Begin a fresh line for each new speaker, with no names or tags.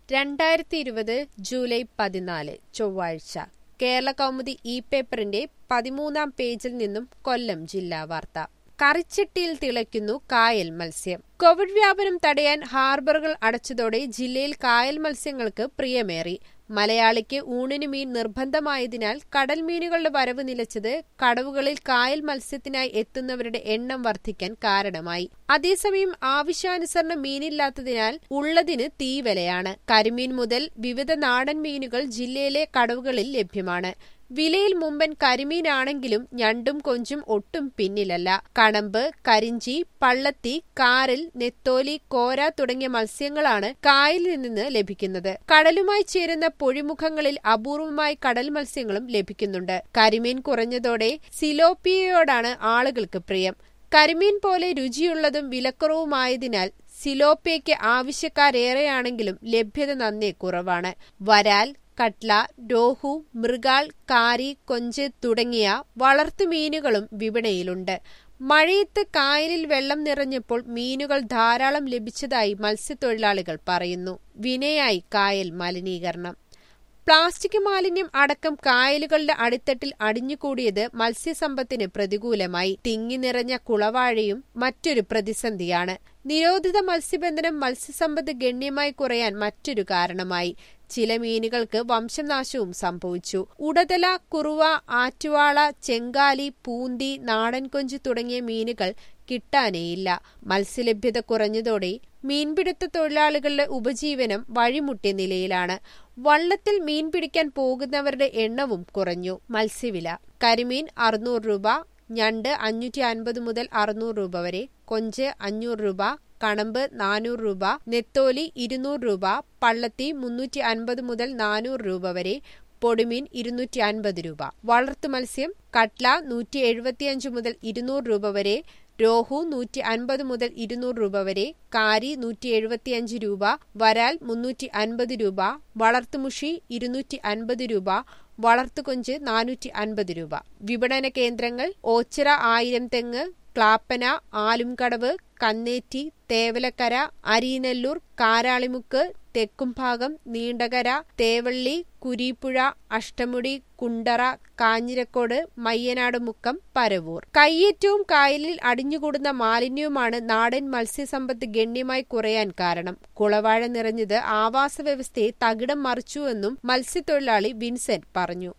രണ്ടായിരത്തി ഇരുപത് ജൂലൈ പതിനാല് ചൊവ്വാഴ്ച കേരള കൗമുദി ഇ പേപ്പറിന്റെ പതിമൂന്നാം പേജിൽ നിന്നും കൊല്ലം ജില്ലാ വാർത്ത കറിച്ചട്ടിയിൽ തിളയ്ക്കുന്നു കായൽ മത്സ്യം കോവിഡ് വ്യാപനം തടയാൻ ഹാർബറുകൾ അടച്ചതോടെ ജില്ലയിൽ കായൽ മത്സ്യങ്ങൾക്ക് പ്രിയമേറി മലയാളിക്ക് ഊണിന് മീൻ നിർബന്ധമായതിനാൽ കടൽ മീനുകളുടെ വരവ് നിലച്ചത് കടവുകളിൽ കായൽ മത്സ്യത്തിനായി എത്തുന്നവരുടെ എണ്ണം വർദ്ധിക്കാൻ കാരണമായി അതേസമയം ആവശ്യാനുസരണം മീനില്ലാത്തതിനാൽ ഉള്ളതിന് തീവിലയാണ് കരിമീൻ മുതൽ വിവിധ നാടൻ മീനുകൾ ജില്ലയിലെ കടവുകളിൽ ലഭ്യമാണ് വിലയിൽ മുമ്പൻ കരിമീനാണെങ്കിലും ഞണ്ടും കൊഞ്ചും ഒട്ടും പിന്നിലല്ല കണമ്പ് കരിഞ്ചി പള്ളത്തി കാരൽ നെത്തോലി കോര തുടങ്ങിയ മത്സ്യങ്ങളാണ് കായലിൽ നിന്ന് ലഭിക്കുന്നത് കടലുമായി ചേരുന്ന പൊഴിമുഖങ്ങളിൽ അപൂർവമായി കടൽ മത്സ്യങ്ങളും ലഭിക്കുന്നുണ്ട് കരിമീൻ കുറഞ്ഞതോടെ സിലോപ്പിയയോടാണ് ആളുകൾക്ക് പ്രിയം കരിമീൻ പോലെ രുചിയുള്ളതും വിലക്കുറവുമായതിനാൽ സിലോപ്പിയയ്ക്ക് ആവശ്യക്കാരേറെയാണെങ്കിലും ലഭ്യത നന്നേ കുറവാണ് വരാൽ കട്ല രോഹു മൃഗാൾ കാരി കൊഞ്ച് തുടങ്ങിയ വളർത്തുമീനുകളും വിപണിയിലുണ്ട് മഴയത്ത് കായലിൽ വെള്ളം നിറഞ്ഞപ്പോൾ മീനുകൾ ധാരാളം ലഭിച്ചതായി മത്സ്യത്തൊഴിലാളികൾ പറയുന്നു വിനയായി കായൽ മലിനീകരണം പ്ലാസ്റ്റിക് മാലിന്യം അടക്കം കായലുകളുടെ അടിത്തട്ടിൽ അടിഞ്ഞുകൂടിയത് മത്സ്യസമ്പത്തിന് പ്രതികൂലമായി തിങ്ങി നിറഞ്ഞ കുളവാഴയും മറ്റൊരു പ്രതിസന്ധിയാണ് നിരോധിത മത്സ്യബന്ധനം മത്സ്യസമ്പത്ത് ഗണ്യമായി കുറയാൻ മറ്റൊരു കാരണമായി ചില മീനുകൾക്ക് വംശനാശവും സംഭവിച്ചു ഉടതല കുറുവ ആറ്റുവാള ചെങ്കാലി പൂന്തി നാടൻ കൊഞ്ച് തുടങ്ങിയ മീനുകൾ കിട്ടാനേയില്ല മത്സ്യലഭ്യത കുറഞ്ഞതോടെ മീൻപിടുത്ത തൊഴിലാളികളുടെ ഉപജീവനം വഴിമുട്ടിയ നിലയിലാണ് വള്ളത്തിൽ മീൻ പിടിക്കാൻ പോകുന്നവരുടെ എണ്ണവും കുറഞ്ഞു മത്സ്യവില കരിമീൻ അറുന്നൂറ് രൂപ ഞണ്ട് അഞ്ഞൂറ്റി അൻപത് മുതൽ അറുന്നൂറ് രൂപ വരെ കൊഞ്ച് അഞ്ഞൂറ് രൂപ കണമ്പ് നാനൂറ് രൂപ നെത്തോലി ഇരുന്നൂറ് രൂപ പള്ളത്തി മുന്നൂറ്റി അൻപത് മുതൽ നാനൂറ് രൂപ വരെ പൊടിമീൻ ഇരുന്നൂറ്റി അൻപത് രൂപ വളർത്തു മത്സ്യം കട്ല നൂറ്റി എഴുപത്തിയഞ്ച് മുതൽ ഇരുന്നൂറ് രൂപ വരെ രോഹു നൂറ്റി അൻപത് മുതൽ ഇരുന്നൂറ് രൂപ വരെ കാരി നൂറ്റി എഴുപത്തിയഞ്ച് രൂപ വരാൽ മുന്നൂറ്റി അൻപത് രൂപ വളർത്തുമുഷി ഇരുന്നൂറ്റി അൻപത് രൂപ വളർത്തുകൊഞ്ച് നാനൂറ്റി അൻപത് രൂപ വിപണന കേന്ദ്രങ്ങൾ ഓച്ചിറ ആയിരം തെങ്ങ് ക്ലാപ്പന ആലുംകടവ് കന്നേറ്റി തേവലക്കര അരീനെല്ലൂർ കാരാളിമുക്ക് തെക്കുംഭാഗം നീണ്ടകര തേവള്ളി കുരീപ്പുഴ അഷ്ടമുടി കുണ്ടറ കാഞ്ഞിരക്കോട് മയ്യനാട് മുക്കം പരവൂർ കയ്യേറ്റവും കായലിൽ അടിഞ്ഞുകൂടുന്ന മാലിന്യവുമാണ് നാടൻ മത്സ്യസമ്പത്ത് ഗണ്യമായി കുറയാൻ കാരണം കുളവാഴ നിറഞ്ഞത് ആവാസ വ്യവസ്ഥയെ തകിടം മറിച്ചുവെന്നും മത്സ്യത്തൊഴിലാളി വിൻസെന്റ് പറഞ്ഞു